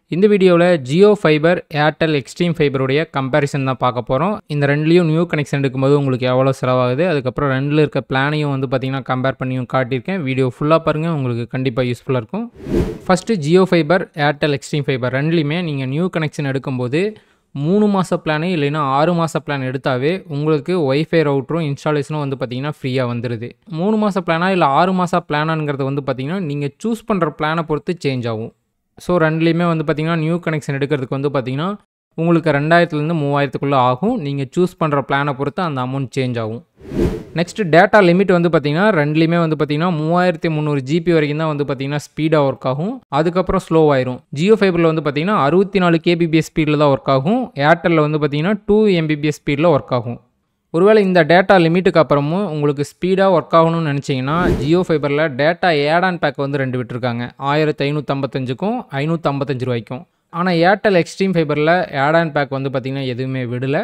இந்த வீடியோவில் Jio fiber Airtel Xstream ஃபைபருடைய கம்பேரிசன் தான் பார்க்க போகிறோம் இந்த ரெண்டுலேயும் நியூ கனெக்ஷன் எடுக்கும்போது உங்களுக்கு எவ்வளோ செலவாகுது அதுக்கப்புறம் ரெண்டில் இருக்க பிளானையும் வந்து பார்த்திங்கன்னா கம்பேர் பண்ணியும் காட்டியிருக்கேன் வீடியோ ஃபுல்லாக பாருங்கள் உங்களுக்கு கண்டிப்பாக யூஸ்ஃபுல்லாக இருக்கும் first Jio fiber Airtel Xstream fiber ரெண்டுலேயுமே நீங்கள் நியூ கனெக்ஷன் எடுக்கும்போது மூணு மாத பிளானு இல்லைன்னா ஆறு மாத பிளான் எடுத்தாவே உங்களுக்கு ஒய்ஃபை ரவுட்டரும் இன்ஸ்டாலேஷனும் வந்து பார்த்திங்கன்னா ஃப்ரீயாக வந்துடுது மூணு மாத பிளானா இல்லை ஆறு மாத பிளானாங்கிறது வந்து பார்த்திங்கன்னா நீங்கள் சூஸ் பண்ணுற பிளானை பொறுத்து சேஞ்ச் ஆகும் ஸோ ரெண்டுலேயுமே வந்து பார்த்திங்கன்னா நியூ கனெக்ஷன் எடுக்கிறதுக்கு வந்து பார்த்திங்கன்னா உங்களுக்கு ரெண்டாயிரத்துலேருந்து மூவாயிரத்துக்குள்ளே ஆகும் நீங்கள் சூஸ் பண்ணுற பிளானை பொறுத்து அந்த அமௌண்ட் சேஞ்ச் ஆகும் நெக்ஸ்ட் டேட்டா லிமிட் வந்து பார்த்திங்கன்னா ரெண்டுலேயுமே வந்து பார்த்திங்கன்னா மூவாயிரத்தி முந்நூறு ஜிபி வரைக்கும் தான் வந்து பார்த்திங்கன்னா ஸ்பீடாக ஒர்க் ஆகும் அதுக்கப்புறம் ஸ்லோ ஆயிரும் ஜியோ ஃபைபரில் வந்து பார்த்திங்கன்னா அறுபத்தி நாலு கேபிபிஎஸ் ஸ்பீடில் தான் ஒர்க் ஆகும் ஏர்டெல்லில் வந்து பார்த்திங்கன்னா டூ எம்பிபிஎஸ் ஸ்பீடில் ஒர்க் ஆகும் ஒருவேளை இந்த டேட்டா லிமிட்டுக்கு அப்புறமும் உங்களுக்கு ஸ்பீடாக ஒர்க் ஆகணும்னு நினச்சிங்கன்னா ஜியோ ஃபைபரில் டேட்டா ஏடான் பேக் வந்து ரெண்டு விட்டுருக்காங்க ஆயிரத்தி ஐநூற்றம்பத்தஞ்சுக்கும் ஐநூற்றம்பத்தஞ்சு ரூபாய்க்கும் ஆனால் ஏர்டெல் எக்ஸ்ட்ரீம் ஃபைபரில் ஏடான் பேக் வந்து பார்த்திங்கன்னா எதுவுமே விடலை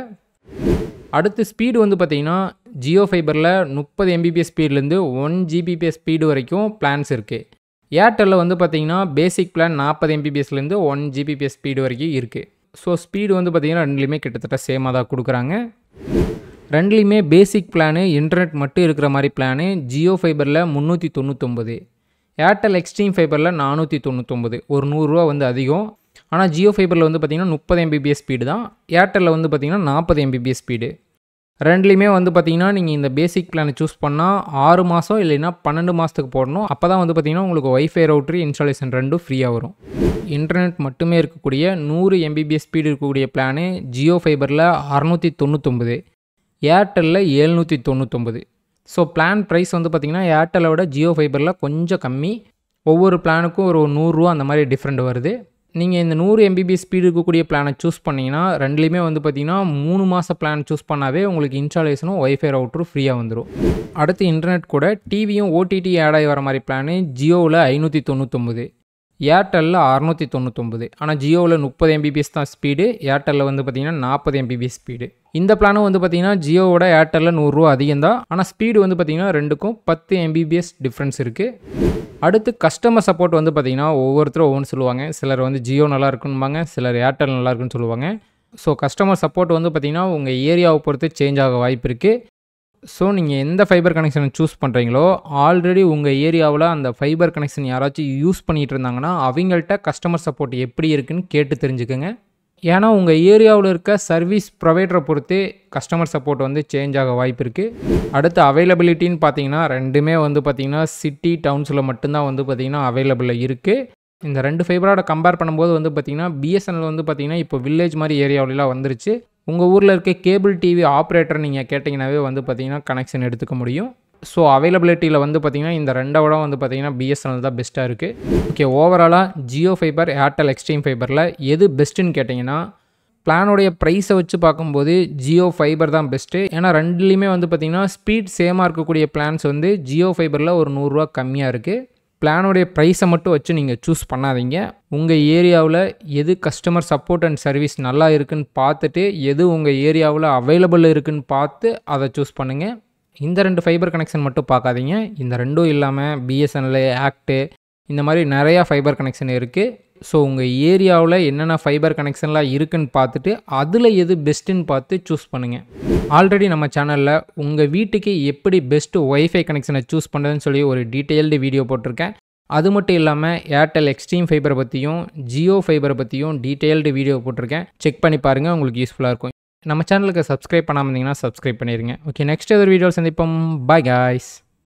அடுத்து ஸ்பீடு வந்து பார்த்திங்கன்னா ஜியோ ஃபைபரில் முப்பது எம்பிபிஎஸ் ஸ்பீட்லேருந்து ஒன் ஜிபிபிஎஸ் ஸ்பீடு வரைக்கும் பிளான்ஸ் இருக்குது ஏர்டெல்லில் வந்து பார்த்திங்கன்னா பேசிக் பிளான் நாற்பது எம்பிபிஎஸ்லேருந்து ஒன் ஜிபிபிஎஸ் ஸ்பீடு வரைக்கும் இருக்குது ஸோ ஸ்பீடு வந்து பார்த்திங்கன்னா ரெண்டுலேயுமே கிட்டத்தட்ட சேமாக தான் கொடுக்குறாங்க ரெண்டுலேயுமே பேசிக் பிளானு இன்டர்நெட் மட்டும் இருக்கிற மாதிரி பிளானு ஜியோ ஃபைபரில் முந்நூற்றி தொண்ணூத்தொம்பது ஏர்டெல் எக்ஸ்ட்ரீம் ஃபைபரில் நானூற்றி தொண்ணூத்தொம்பது ஒரு நூறுரூவா வந்து அதிகம் ஆனால் ஜியோ ஃபைபரில் வந்து பார்த்திங்கன்னா முப்பது எம்பிபிஎஸ் ஸ்பீடு தான் ஏர்டெல்லில் வந்து பார்த்திங்கன்னா நாற்பது எம்பிபிஎஸ் ஸ்பீடு ரெண்டுலேயுமே வந்து பார்த்திங்கன்னா நீங்கள் இந்த பேசிக் பிளானை சூஸ் பண்ணால் ஆறு மாதம் இல்லைன்னா பன்னெண்டு மாதத்துக்கு போடணும் அப்போ தான் வந்து பார்த்திங்கன்னா உங்களுக்கு ஒய்ஃபை ரவுட்ரு இன்ஸ்டாலேஷன் ரெண்டும் ஃப்ரீயாக வரும் இன்டர்நெட் மட்டுமே இருக்கக்கூடிய நூறு எம்பிபிஎஸ் ஸ்பீடு இருக்கக்கூடிய பிளானு ஜியோ ஃபைபரில் அறநூற்றி தொண்ணூத்தொம்பது ஏர்டெல்லில் ஏழ்நூற்றி தொண்ணூத்தொம்பது ஸோ பிளான் ப்ரைஸ் வந்து பார்த்திங்கன்னா ஏர்டெலை விட ஜியோ ஃபைபரில் கொஞ்சம் கம்மி ஒவ்வொரு பிளானுக்கும் ஒரு நூறுரூவா அந்த மாதிரி டிஃப்ரெண்ட் வருது நீங்கள் இந்த நூறு எம்பிபிஎஸ் ஸ்பீடு இருக்கக்கூடிய பிளானை சூஸ் பண்ணிங்கன்னா ரெண்டுலேயுமே வந்து பார்த்திங்கன்னா மூணு மாத பிளான் சூஸ் பண்ணாவே உங்களுக்கு இன்ஸ்டாலேஷனும் ஒய்ஃபை ரவுட்டரும் ஃப்ரீயாக வந்துடும் அடுத்து இன்டர்நெட் கூட டிவியும் ஓடிடி ஆட் ஆகி வர மாதிரி பிளானு ஜியோவில் ஐநூற்றி தொண்ணூத்தொம்பது ஏர்டெல்லில் அறநூற்றி தொண்ணூத்தொம்பது ஆனால் ஜியோவில் முப்பது எம்பிபிஎஸ் தான் ஸ்பீடு ஏர்டெல்லில் வந்து பார்த்திங்கன்னா நாற்பது எம்பிபிஎஸ் ஸ்பீடு இந்த பிளானும் வந்து பார்த்திங்கன்னா ஜியோவோட ஏர்டெல்லில் நூறுரூவா அதிகம் தான் ஆனால் ஸ்பீடு வந்து பார்த்திங்கன்னா ரெண்டுக்கும் பத்து எம்பிபிஎஸ் டிஃப்ரென்ஸ் இருக்குது அடுத்து கஸ்டமர் சப்போர்ட் வந்து பார்த்திங்கன்னா ஒவ்வொருத்தரும் ஒவ்வொன்று சொல்லுவாங்க சிலர் வந்து ஜியோ நல்லா இருக்குன்பாங்க சிலர் ஏர்டெல் நல்லா இருக்குன்னு சொல்லுவாங்க ஸோ கஸ்டமர் சப்போர்ட் வந்து பார்த்திங்கன்னா உங்கள் ஏரியாவை பொறுத்து சேஞ்ச் ஆக வாய்ப்பு இருக்குது ஸோ நீங்கள் எந்த ஃபைபர் கனெக்ஷனை சூஸ் பண்ணுறீங்களோ ஆல்ரெடி உங்கள் ஏரியாவில் அந்த ஃபைபர் கனெக்ஷன் யாராச்சும் யூஸ் பண்ணிகிட்டு இருந்தாங்கன்னா அவங்கள்ட்ட கஸ்டமர் சப்போர்ட் எப்படி இருக்குன்னு கேட்டு தெரிஞ்சுக்கோங்க ஏன்னா உங்கள் ஏரியாவில் இருக்க சர்வீஸ் ப்ரொவைடரை பொறுத்து கஸ்டமர் சப்போர்ட் வந்து சேஞ்ச் ஆக வாய்ப்பு இருக்குது அடுத்து அவைலபிலிட்டின்னு பார்த்தீங்கன்னா ரெண்டுமே வந்து பார்த்திங்கன்னா சிட்டி டவுன்ஸில் மட்டும்தான் வந்து பார்த்திங்கன்னா அவைலபிளில் இருக்குது இந்த ரெண்டு ஃபைபரோட கம்பேர் பண்ணும்போது வந்து பார்த்திங்கன்னா பிஎஸ்என்எல் வந்து பார்த்திங்கன்னா இப்போ வில்லேஜ் மாதிரி ஏரியாவிலலாம் வந்துருச்சு உங்கள் ஊரில் இருக்க கேபிள் டிவி ஆப்ரேட்டர் நீங்கள் கேட்டிங்கனாவே வந்து பார்த்திங்கன்னா கனெக்ஷன் எடுத்துக்க முடியும் ஸோ அவைலபிலிட்டியில் வந்து பார்த்திங்கன்னா இந்த ரெண்டோட வந்து பார்த்திங்கன்னா பிஎஸ்என்எல் தான் பெஸ்ட்டாக இருக்குது ஓகே ஓவராலாக ஜியோ ஃபைபர் ஏர்டெல் எக்ஸ்ட்ரீம் ஃபைபரில் எது பெஸ்ட்டுன்னு கேட்டிங்கன்னா பிளானுடைய ப்ரைஸை வச்சு பார்க்கும்போது ஜியோ ஃபைபர் தான் பெஸ்ட்டு ஏன்னா ரெண்டுலேயுமே வந்து பார்த்திங்கன்னா ஸ்பீட் சேமாக இருக்கக்கூடிய பிளான்ஸ் வந்து ஜியோ ஃபைபரில் ஒரு நூறுரூவா கம்மியாக இருக்குது பிளானுடைய ப்ரைஸை மட்டும் வச்சு நீங்கள் சூஸ் பண்ணாதீங்க உங்கள் ஏரியாவில் எது கஸ்டமர் சப்போர்ட் அண்ட் சர்வீஸ் நல்லா இருக்குன்னு பார்த்துட்டு எது உங்கள் ஏரியாவில் அவைலபிள் இருக்குன்னு பார்த்து அதை சூஸ் பண்ணுங்கள் இந்த ரெண்டு ஃபைபர் கனெக்ஷன் மட்டும் பார்க்காதீங்க இந்த ரெண்டும் இல்லாமல் பிஎஸ்என்எல் ஆக்டு இந்த மாதிரி நிறையா ஃபைபர் கனெக்ஷன் இருக்குது ஸோ உங்கள் ஏரியாவில் என்னென்ன ஃபைபர் கனெக்ஷன்லாம் இருக்குன்னு பார்த்துட்டு அதில் எது பெஸ்ட்டுன்னு பார்த்து சூஸ் பண்ணுங்கள் ஆல்ரெடி நம்ம சேனலில் உங்கள் வீட்டுக்கு எப்படி பெஸ்ட்டு ஒய்ஃபை கனெக்ஷனை சூஸ் பண்ணுறதுன்னு சொல்லி ஒரு டீட்டெயில்டு வீடியோ போட்டிருக்கேன் அது மட்டும் இல்லாமல் ஏர்டெல் எக்ஸ்ட்ரீம் ஃபைபரை பற்றியும் ஜியோ ஃபைபரை பற்றியும் டீட்டெயில்டு வீடியோ போட்டிருக்கேன் செக் பண்ணி பாருங்கள் உங்களுக்கு யூஸ்ஃபுல்லாக இருக்கும் நம்ம சேனலுக்கு சப்ஸ்கிரைப் பண்ணாமல் இருந்தீங்கன்னா சப்ஸ்கிரைப் பண்ணிடுங்க ஓகே நெக்ஸ்ட் ஒரு வீடியோ சந்திப்போம் பாய் காய்ஸ்